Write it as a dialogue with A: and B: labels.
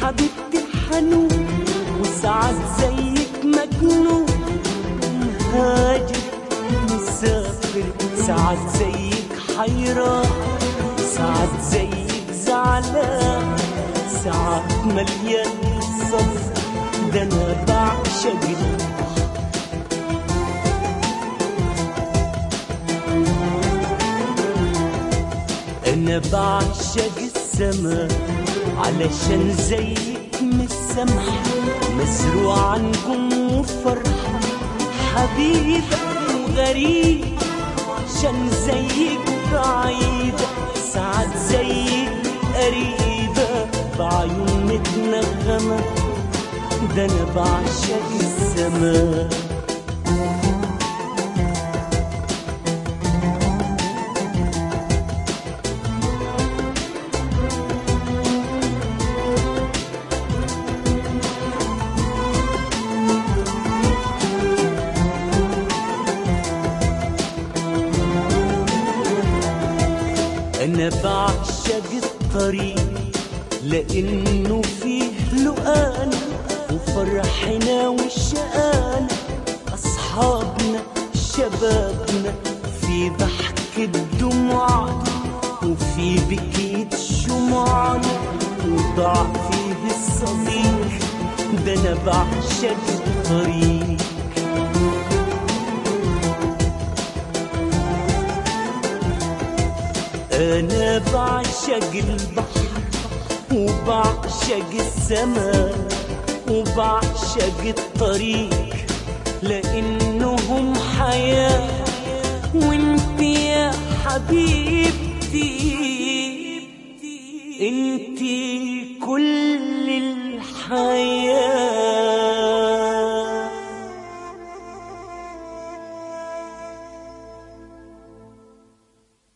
A: حبيبتي الحنون وساعات زيك مجنون مهاجر مسافر ساعات زيك حيران ساعات زيك زعلان ساعات مليان صبر ده انا بعشق البحر انا بعشق السما علشان زيك مش سامحة مزروع نجوم وفرحة حبيبة وغريب عشان زيك بعيدة ساعات زيك قريبة بعيون متنغمة ده انا بعشق السما أنا بعشق الطريق لأنه فيه لقان وفرحنا وشقانا أصحابنا شبابنا في ضحك الدموع وفي بكيت شمعنا وضاع فيه الصديق ده أنا بعشق الطريق أنا بعشق البحر وبعشق السماء وبعشق الطريق لأنهم حياة وانت يا حبيبتي انت كل الحياة